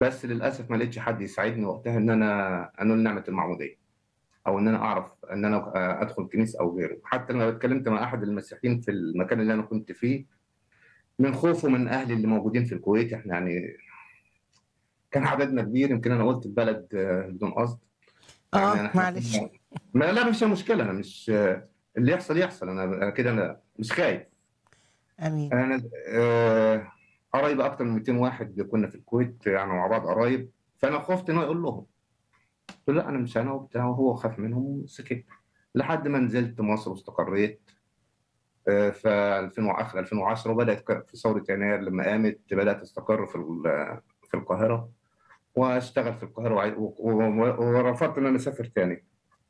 بس للأسف ما لقيتش حد يساعدني وقتها إن أنا أنول نعمة المعمودية، أو إن أنا أعرف إن أنا آآ أدخل كنيسة أو غيره، حتى لمّا اتكلمت مع أحد المسيحيين في المكان اللي أنا كنت فيه، من خوفه من أهلي اللي موجودين في الكويت، إحنا يعني كان عددنا كبير، يمكن أنا قُلت البلد بدون قصد، يعني آه، أنا إحنا معلش. كنا ما لأ مش مشكلة، أنا مش اللي يحصل يحصل، أنا أنا كده أنا مش خايف. آمين. أنا آآ قرايبي أكتر من 200 واحد كنا في الكويت يعني مع بعض قرايب، فأنا خُفت إن هو يقول لهم. قُلت له: "لأ أنا مش أنا." وبتاع، وهو خاف منهم وسكت، لحد ما نزلت مصر واستقريت آآ في 2000 وآخر 2010 وبدأت ك في ثورة يناير لمّا قامت بدأت أستقر في ال في القاهرة، وأشتغل في القاهرة وع و و ورفضت إن أنا أسافر تاني.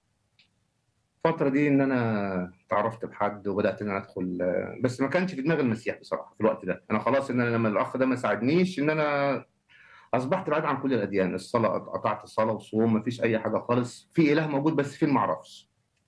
الفترة دي إن أنا اتعرّفت بحد وبدأت إن أنا أدخل بس ما كانش في دماغي المسيح بصراحة في الوقت ده، أنا خلاص إن أنا لمّا الأخ ده ما ساعدنيش إن أنا أصبحت بعيد عن كل الأديان، الصلاة قط قطعت صلاة وصوم، ما فيش أي حاجة خالص، في إله موجود بس فين ما أعرفش.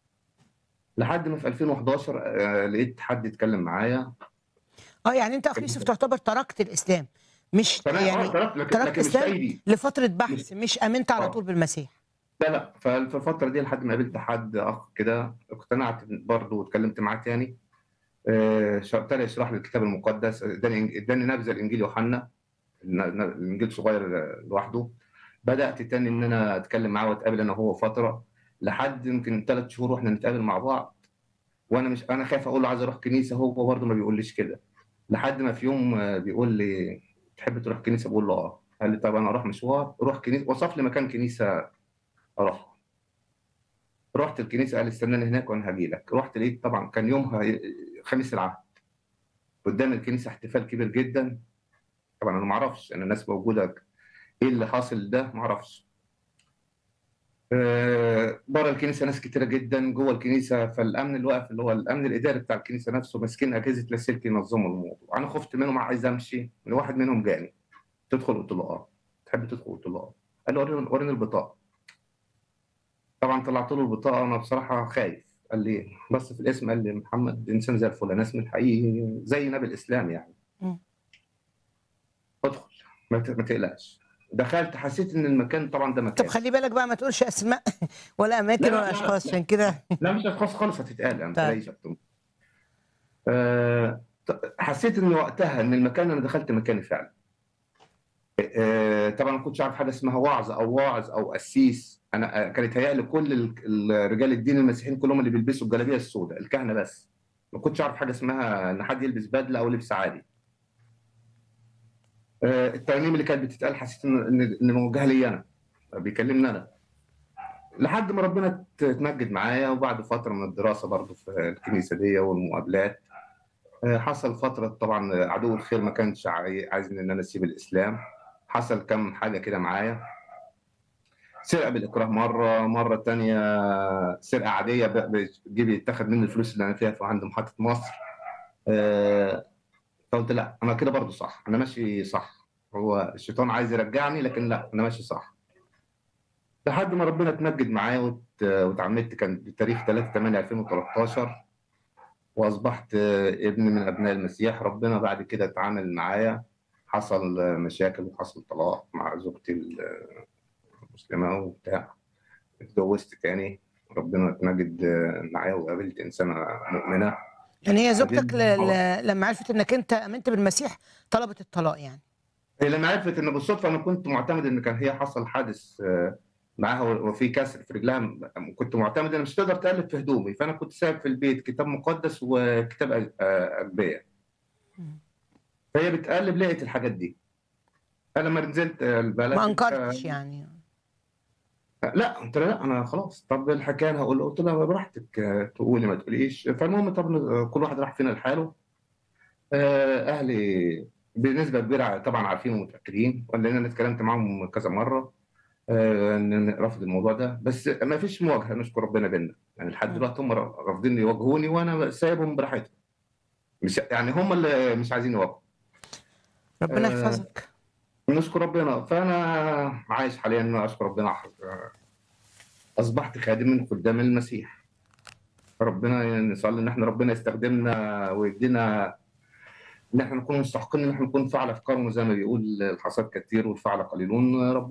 لحد ما في 2011 آآ لقيت حد اتكلم معايا آه، يعني أنت أخ يوسف تعتبر تركت الإسلام، مش فأنا آه يعني تركت لكن تركت لكن مش الإسلام سايبه. لفترة مش بحث، مش آمنت على آه. طول بالمسيح. لا، لأ، ففي الفترة دي لحد ما قابلت حد أخ كده، اقتنعت برضه واتكلمت معاه تاني، آآ ش ابتدى يشرح لي الكتاب المقدس، اداني اداني نبذة لإنجيل يوحنا، ن ن الإنجيل صغير لوحده، بدأت تاني إن أنا أتكلم معاه وأتقابل أنا وهو فترة، لحد يمكن 3 شهور وإحنا نتقابل مع بعض، وأنا مش أنا خايف أقول له عايز أروح كنيسة، هو برضه ما بيقوليش كده، لحد ما في يوم بيقول لي: "تحب تروح كنيسة؟" باقول له: "آه." قال لي: "طب أنا هاروح مشوار، روح كنيسة." وصف لي مكان كنيسة أروحها. رُحت الكنيسة قال لي: "استناني هناك وأنا هاجي لك." رُحت لقيت طبعًا كان يومها خميس العهد. قدّام الكنيسة احتفال كبير جدًا، طبعًا أنا ما أعرفش، أنا الناس موجودة إيه اللي حاصل ده ما أعرفش. آآ برّه الكنيسة ناس كتيرة جدًا، جوّه الكنيسة فالأمن اللي واقف اللي هو الأمن الإداري بتاع الكنيسة نفسه ماسكين أجهزة لاسلكي ينظموا الموضوع، أنا خُفت منهم عايز أمشي، واحد منهم جاني: "تدخل؟" قُلت له: "آه." "تحب تدخل؟" قُلت له: "آه." قال لي: "ورّيني ورّيني البطاقة." طبعًا طلعت له البطاقة وأنا بصراحة خايف، قال لي بَص في الاسم قال لي: "محمد إنسان زي الفل." أنا اسمي الحقيقي زي نبي الإسلام يعني. إمم. "ادخل ما ت ما تقلقش." دخلت حسيت إن المكان طبعًا ده طب مكاني. خلّي بالك بقى ما تقولش أسماء ولا لا، أماكن لأ، ولا لا، أشخاص، لأ. عشان كده لا مش أشخاص خالص هتتقال، يعني ما طيب. تقلقيش يا أختي. آآ ت حسيت إن وقتها إن المكان أنا دخلت مكاني فعلًا. آآ طبعًا ما كنتش أعرف حاجة اسمها وعظ أو واعظ أو قسيس، أنا كان يتهيأ لي كل ال ال رجال الدين المسيحيين كلّهم اللي بيلبسوا الجلابية السودا، الكهنة بس. ما كنتش أعرف حاجة اسمها إن حد يلبس بدلة أو لبس عادي. آآ الترانيم اللي كانت بتتقال حسيت إن إن إن موجهة ليّا أنا، بيكلمني أنا. لحد ما ربنا ات اتمجد معايا وبعد فترة من الدراسة برضه في الكنيسة ديّة والمقابلات، آآ حصل فترة طبعًا عدو الخير ما كانش عاي عايزني إن أنا أسيب الإسلام، حصل كام حاجة كده معايا. سرقة بالإكراه مرّة، مرّة تانية سرقة عادية ب ب جه يتاخد مني الفلوس اللي أنا فيها في عند محطة مصر. آآ فقُلت لأ، أنا كده برضه صح، أنا ماشي صح، هو الشيطان عايز يرجعني لكن لأ، أنا ماشي صح. لحد ما ربنا اتمجد معايا وات واتعمدت كان بتاريخ 3/8/2013 وأصبحت ابن من أبناء المسيح، ربنا بعد كده اتعامل معايا، حصل مشاكل وحصل طلاق مع زوجتي ال المسلمة وبتاع، اتجوزت تاني، ربنا اتمجد معايا وقابلت إنسانة مؤمنة. يعني هي زوجتك ل آه. ل لمّا عرفت إنك أنت آمنت بالمسيح طلبت الطلاق يعني. هي لمّا عرفت إن بالصدفة أنا كنت معتمد إن كان هي حصل حادث معاها وفي كسر في رجلها، م كنت معتمد إن مش هتقدر تقلِّب في هدومي، فأنا كنت سايب في البيت كتاب مقدس وكتاب أ آآ أجبية. إمم. فهي بتقلِّب لقيت الحاجات دي. أنا لمّا نزلت البلد ما ف أنكرتش يعني. لأ، قُلت لها: "لأ، أنا خلاص، طب الحكاية أنا هاقول." قُلت لها: "براحتك تقولي ما تقوليش." فالمهم طب كل واحد راح فينا لحاله. آآ أهلي بنسبة كبيرة طبعًا عارفين ومتأكدين، لإن أنا اتكلمت معاهم كذا مرّة آآ إن رافض الموضوع ده، بس ما فيش مواجهة نشكر ربنا بيننا، يعني لحد إمم. دلوقتي هم ر رافضين يواجهوني وأنا سايبهم براحتهم. مش يعني هم اللي مش عايزين يواجهوا. ربنا آآ يحفظك. نشكر ربنا، فأنا عايش حاليًا أشكر ربنا ح أصبحت خادم من خدام المسيح. ربنا نصلي إن إحنا ربنا يستخدمنا ويدينا ان احنا نكون مستحقين ان احنا نكون فعل افكارنا زي ما بيقول الحصاد كثير والفعل قليلون ربنا